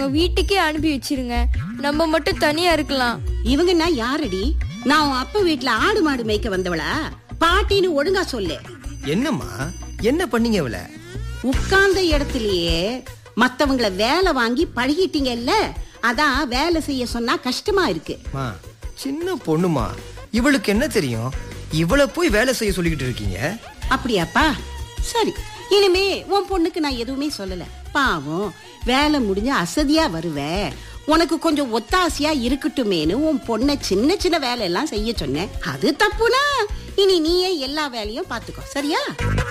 வீட்டுக்கே அனுப்பி வச்சிருங்க நம்ம மட்டும் தனியா இருக்கலாம் இவங்க நான் யாரடி நான் உன் அப்பா வீட்டுல ஆடு மாடு மேய்க்க வந்தவளா பாட்டின்னு ஒழுங்கா சொல்லு என்னம்மா என்ன பண்ணீங்க இவள உட்கார்ந்த இடத்துலயே மத்தவங்கள வேலை வாங்கி பழகிட்டீங்கல்ல அதான் வேலை செய்ய சொன்னா கஷ்டமா இருக்கு மா சின்ன பொண்ணுமா இவளுக்கு என்ன தெரியும் இவள போய் வேலை செய்ய சொல்லிக்கிட்டு இருக்கீங்க அப்படியாப்பா சரி இனிமே உன் பொண்ணுக்கு நான் எதுவுமே சொல்லல பாவம் வேலை முடிஞ்சு அசதியா வருவ உனக்கு கொஞ்சம் ஒத்தாசையா இருக்கட்டுமேனு உன் பொண்ணை சின்ன சின்ன வேலை எல்லாம் செய்ய சொன்னேன் அது தப்புனா இனி நீயே எல்லா வேலையும் பாத்துக்கோ சரியா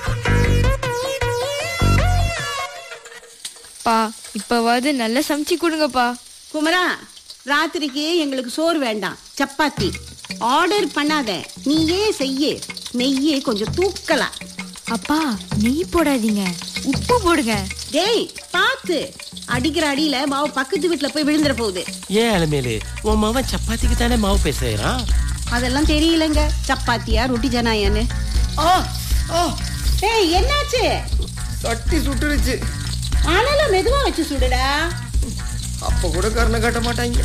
பா இப்பவாவது நல்லா சமைச்சு கொடுங்கப்பா குமரா ராத்திரிக்கு எங்களுக்கு சோறு வேண்டாம் சப்பாத்தி ஆர்டர் பண்ணாத நீயே செய்யு நெய்யே கொஞ்சம் தூக்கலாம் அப்பா நெய் போடாதீங்க உப்பு போடுங்க டேய் பாத்து அடிக்கிற அடியில மாவு பக்கத்து வீட்டுல போய் விழுந்துற போகுது ஏன் அலமேலு உன் மாவன் சப்பாத்திக்கு தானே மாவு பேசுறான் அதெல்லாம் தெரியலங்க சப்பாத்தியா ரொட்டி ஜனாயான்னு ஆ ஆ ஏய் என்னாச்சு சட்டி சுட்டுருச்சு ஆனாலும் மெதுவா வச்சு சுடுடா அப்ப கூட கருணை காட்ட மாட்டாங்க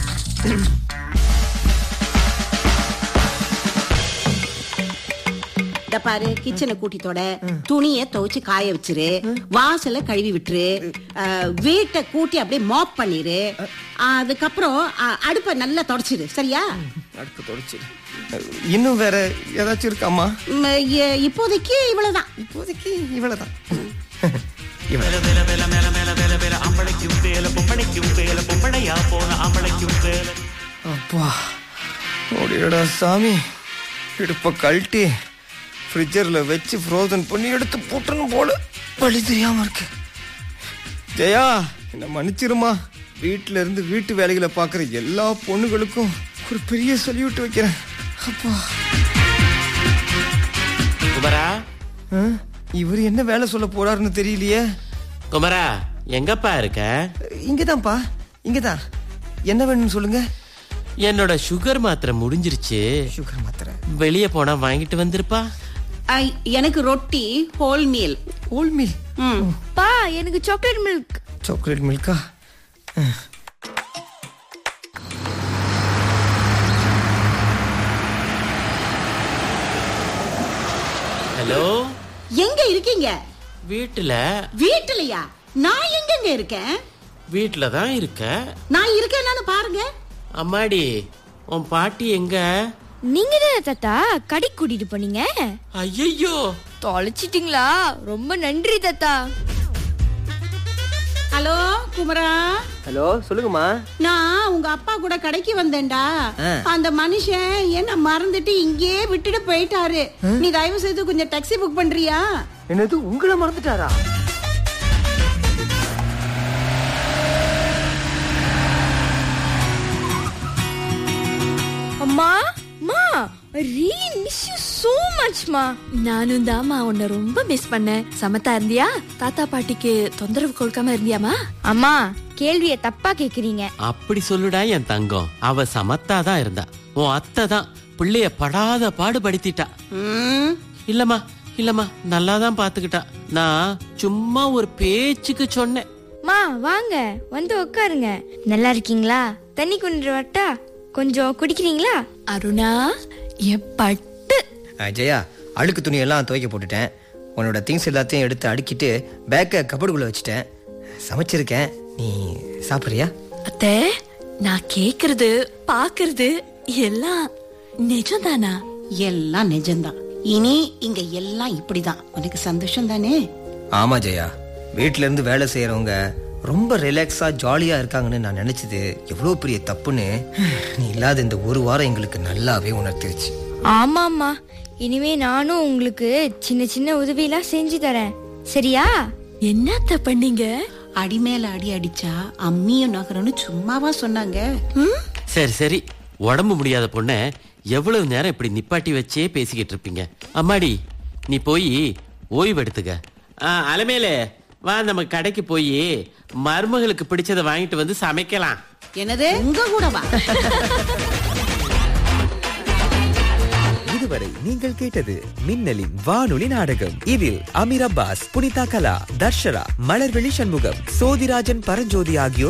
இத பாரு கிச்சனை கூட்டித்தோட துணிய துவைச்சு காய வச்சிரு வாசல கழுவி விட்டுரு அஹ், வீட்டை கூட்டி அப்படியே மாப் பண்ணிரு அதுக்கப்புறம் அஹ், அடுப்பை நல்லா தொடச்சிரு சரியா அடுப்பு தொடச்சு இன்னும் வேற ஏதாச்சும் இருக்காம்மா ம், இ- இப்போதைக்கு இவ்வளவுதான் இப்போதைக்கு இவ்வளவுதான் இவ்வளவு அப்பா ஓடிடா சாமி இடுப்ப கழட்டி ஃப்ரிட்ஜரில் வச்சு ஃப்ரோசன் பண்ணி எடுத்து போட்டணும் போல வழி தெரியாம இருக்கு ஜெயா என்ன மன்னிச்சிருமா வீட்டில இருந்து வீட்டு வேலைகளை பார்க்குற எல்லா பொண்ணுகளுக்கும் ஒரு பெரிய சல்யூட் வைக்கிறேன் அப்பா குமரா ஆ? இவர் என்ன வேலை சொல்ல போறாருன்னு தெரியலையே குமரா எங்கப்பா இருக்க இங்கதான்ப்பா இங்கதான் என்ன வேணும்னு சொல்லுங்க என்னோட சுகர் மாத்திரை முடிஞ்சிருச்சு சுகர் மாத்திரை வெளியே போனா வாங்கிட்டு வந்திருப்பா ஐ, எனக்கு ரொட்டி ஹோல் மீல் ஓல் மீல் ம் பா எனக்கு சாக்லேட் மில்க் சாக்லேட் மில்கா ஹலோ எங்க இருக்கீங்க வீட்டுல வீட்டுலயா நான் எங்கங்க இருக்கேன் வீட்டுல தான் இருக்க நான் இருக்கேன்னு பாருங்க அம்மாடி உன் பாட்டி எங்க நீங்க தானே தாத்தா கடைக்கு கூட்டிட்டு போனீங்க ஐயோ தொலைச்சிட்டீங்களா ரொம்ப நன்றி தாத்தா ஹலோ குமரா ஹலோ சொல்லுங்கம்மா நான் உங்க அப்பா கூட கடைக்கு வந்தேன்டா ஆ. அந்த மனுஷன் என்ன மறந்துட்டு இங்கேயே விட்டுட்டு போயிட்டாரு நீ தயவு செய்து கொஞ்சம் டாக்ஸி புக் பண்றியா என்னது உங்களை மறந்துட்டாரா அம்மா அம்மா really miss you so much மா நானும் தாம்மா உன்னை ரொம்ப மிஸ் பண்ணேன் சமத்தா இருந்தியா தாத்தா பாட்டிக்கு தொந்தரவு கொடுக்காம இருந்தியாமா அம்மா கேள்விய தப்பா கேக்குறீங்க அப்படி சொல்லுடா என் தங்கம் அவ சமத்தா தான் இருந்தா உன் அத்தை தான் பிள்ளைய படாத பாடுபடுத்திட்டா ம், இல்லம்மா இல்லம்மா நல்லா தான் பாத்துக்கிட்டா நான் சும்மா ஒரு பேச்சுக்கு சொன்னேன் மா வாங்க வந்து உட்காருங்க நல்லா இருக்கீங்களா தண்ணி கொண்டு வரட்டா கொஞ்சம் குடிக்கிறீங்களா அருணா என் பட்டு ஜெயா அழுக்கு துணி எல்லாம் துவைக்க போட்டுட்டேன் உன்னோட திங்ஸ் எல்லாத்தையும் எடுத்து அடுக்கிட்டு பேக்கை கபடுக்குள்ள வச்சுட்டேன் சமைச்சிருக்கேன் நீ சாப்பிட்றியா அத்தை நான் கேக்குறது பாக்குறது எல்லாம் நிஜம்தானா எல்லாம் நிஜம்தான் இனி இங்க எல்லாம் இப்படிதான் உனக்கு சந்தோஷம் தானே ஆமா ஜெயா வீட்ல இருந்து வேலை செய்யறவங்க ரொம்ப ரிலாக்ஸா ஜாலியா இருக்காங்கன்னு நான் நினைச்சது எவ்வளவு பெரிய தப்புன்னு நீ இல்லாத இந்த ஒரு வாரம் எங்களுக்கு நல்லாவே உணர்த்திருச்சு ஆமாம்மா இனிமே நானும் உங்களுக்கு சின்ன சின்ன உதவியெல்லாம் செஞ்சு தரேன் சரியா என்னத்த பண்ணீங்க அடி மேல அடி அடிச்சா அம்மியும் நகரம்னு சும்மாவா சொன்னாங்க ம்? சரி சரி உடம்பு முடியாத பொண்ண எவ்வளவு நேரம் இப்படி நிப்பாட்டி வச்சே பேசிக்கிட்டு இருப்பீங்க அம்மாடி நீ போய் ஓய்வு எடுத்துக்க ஆ, அலமேலு வா நம்ம கடைக்கு போய் மருமகளுக்கு பிடிச்சதை வாங்கிட்டு வந்து சமைக்கலாம் என்னது உங்க கூட வா இதுவரை நீங்கள் கேட்டது மின்னலின் வானொலி நாடகம் இதில் அமீர் அப்பாஸ் புனிதா கலா தர்ஷரா மலர்விழி சண்முகம் சோதிராஜன் பரஞ்சோதி ஆகியோர்